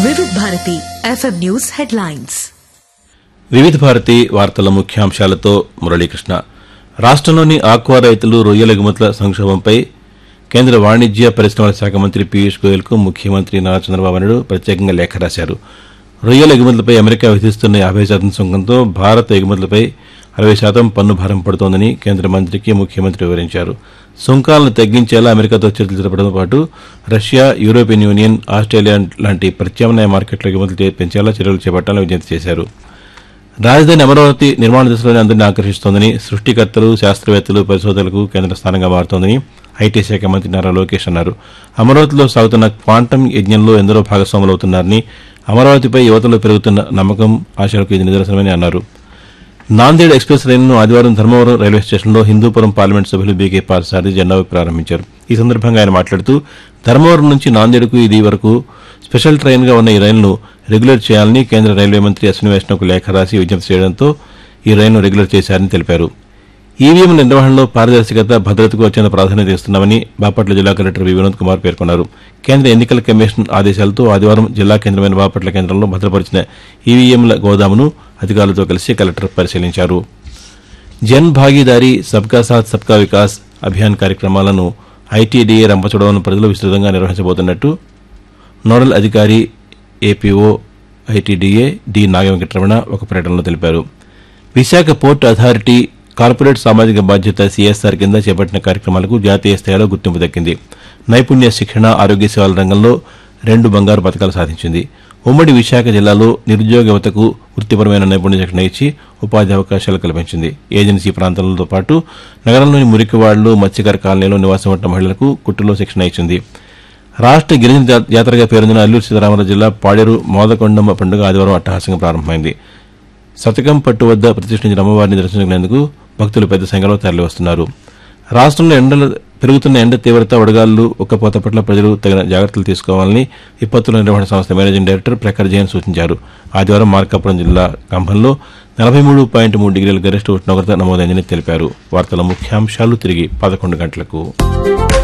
వివిధ Bharati FM news headlines వివిధ భారతి వార్తల ముఖ్యాంశాలతో మురళీకృష్ణ రాష్ట్రంలోని ఆక్వా రైతులు రొయ్యల ఎగుమతుల సంక్షోభంపై కేంద్ర వాణిజ్య పరిశ్రమల శాఖ మంత్రి పీయూష్ గోయల్కు ముఖ్యమంత్రి నారా చంద్రబాబు నాయుడు ప్రత్యేకంగా లేఖ రాశారు రొయ్యల ఎగుమతులపై అమెరికా విధిస్తున్న యాభై శాతం సుంకంతో భారత ఎగుమతులపై అరవై శాతం పన్ను భారం పడుతోందని కేంద్ర మంత్రికి ముఖ్యమంత్రి వివరించారు సుంకాలను తగ్గించేలా అమెరికాతో చర్చలు జరపడంతో పాటు రష్యా యూరోపియన్ యూనియన్ ఆస్ట్రేలియా లాంటి ప్రత్యామ్నాయ మార్కెట్ల ఎగుమతులు చే- పెంచేలా చర్యలు చేపట్టాలని విజ్ఞప్తి చేశారు రాజధాని అమరావతి నిర్మాణ దశలోనే అందరినీ ఆకర్షిస్తోందని సృష్టికర్తలు శాస్త్రవేత్తలు పరిశోధకులకు కేంద్ర స్థానంగా మారుతోందని ఐటీ శాఖ మంత్రి నారా లోకేష్ అన్నారు అమరావతిలో సాగుతున్న క్వాంటం యజ్ఞంలో ఎందరో భాగస్వాములవుతున్నారని అమరావతిపై యువతలో పెరుగుతున్న నమ్మకం ఆశలకు ఇది నిదర్శనమని అన్నారు నాందేడ్ ఎక్స్ప్రెస్ రైలును ఆదివారం ధర్మవరం రైల్వే స్టేషన్లో హిందూపురం పార్లమెంట్ సభ్యులు బీకే పార్సారథి జెండా ఊపి ప్రారంభించారు ఈ సందర్భంగా ఆయన మాట్లాడుతూ ధర్మవరం నుంచి నాందేడ్కు ఇది వరకు స్పెషల్ ట్రైన్గా ఉన్న ఈ రైలును రెగ్యులర్ చేయాలని కేంద్ర రైల్వే మంత్రి అశ్విని వైష్ణవ్కు లేఖ రాసి విజ్ఞప్తి చేయడంతో ఈ రైలును రెగ్యులర్ చేశారని తెలిపారు ఈవీఎం నిర్వహణలో పారదర్శకత భద్రతకు అత్యంత ప్రాధాన్యత ఇస్తున్నామని బాపట్ల జిల్లా కలెక్టర్ వి వినోద్ కుమార్ పేర్కొన్నారు కేంద్ర ఎన్నికల కమిషన్ ఆదేశాలతో ఆదివారం జిల్లా కేంద్రమైన బాపట్ల కేంద్రంలో భద్రపరిచిన ఈవీఎంల గోదామును అధికారులతో కలిసి కలెక్టర్ పరిశీలించారు జన్ భాగీదారీ సబ్కా సాత్ సబ్కా వికాస్ అభియాన్ కార్యక్రమాలను ఐటీడీఏ రంపచోడవరం ప్రజలు విస్తృతంగా నిర్వహించబోతున్నట్టు నోడల్ అధికారి ఏపీఓ ఐటీడీఏ డి నాగవెంకటరమణ ఒక ప్రకటనలో తెలిపారు విశాఖ పోర్ట్ అథారిటీ కార్పొరేట్ సామాజిక బాధ్యత సీఎస్ఆర్ కింద చేపట్టిన కార్యక్రమాలకు జాతీయ స్థాయిలో గుర్తింపు దక్కింది నైపుణ్య శిక్షణ ఆరోగ్య సేవల రంగంలో రెండు బంగారు పథకాలు సాధించింది ఉమ్మడి విశాఖ జిల్లాలో నిరుద్యోగ యువతకు వృత్తిపరమైన నైపుణ్య శిక్షణ ఇచ్చి ఉపాధి అవకాశాలు కల్పించింది ఏజెన్సీ ప్రాంతాలతో పాటు నగరంలోని మురికివాడలు మత్స్యకార కాలనీలో నివాసం ఉంటున్న మహిళలకు కుట్టులో శిక్షణ ఇచ్చింది రాష్ట్ర గిరిజన జా- జాతరగా పేరొందిన అల్లూరు సీతారామరాజు జిల్లా పాడేరు మోదకొండమ్మ పండుగ ఆదివారం అట్టహాసంగా ప్రారంభమైంది శతకం పట్టు వద్ద ప్రతిష్ఠించిన అమ్మవారిని దర్శించుకునేందుకు భక్తులు పెద్ద సంఖ్యలో తరలివస్తున్నారు రాష్ట్రంలో ఎండలు పెరుగుతున్న ఎండ తీవ్రత వడగాళ్లు ఉక్కపోత పట్ల ప్రజలు తగిన జాగ్రత్తలు తీసుకోవాలని విపత్తుల నిర్వహణ సంస్థ మేనేజింగ్ డైరెక్టర్ ప్రఖర్ జైన్ సూచించారు ఆదివారం మార్కాపురం జిల్లా కంభంలో నలభై మూడు పాయింట్ మూడు డిగ్రీల గరిష్ట ఉష్ణోగ్రత నమోదైందని తెలిపారు వార్తల ముఖ్యాంశాలు తిరిగి పదకొండు గంటలకు